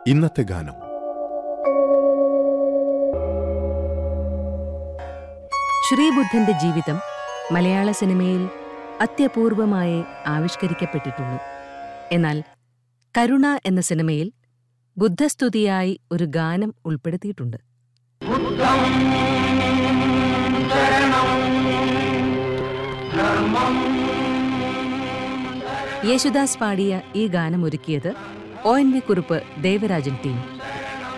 ഇന്നത്തെ ഗാനം ശ്രീബുദ്ധന്റെ ജീവിതം മലയാള സിനിമയിൽ അത്യപൂർവമായി ആവിഷ്കരിക്കപ്പെട്ടിട്ടുള്ളൂ എന്നാൽ കരുണ എന്ന സിനിമയിൽ ബുദ്ധസ്തുതിയായി ഒരു ഗാനം ഉൾപ്പെടുത്തിയിട്ടുണ്ട് യേശുദാസ് പാടിയ ഈ ഗാനം ഒരുക്കിയത് O N V Kurup Devarajan team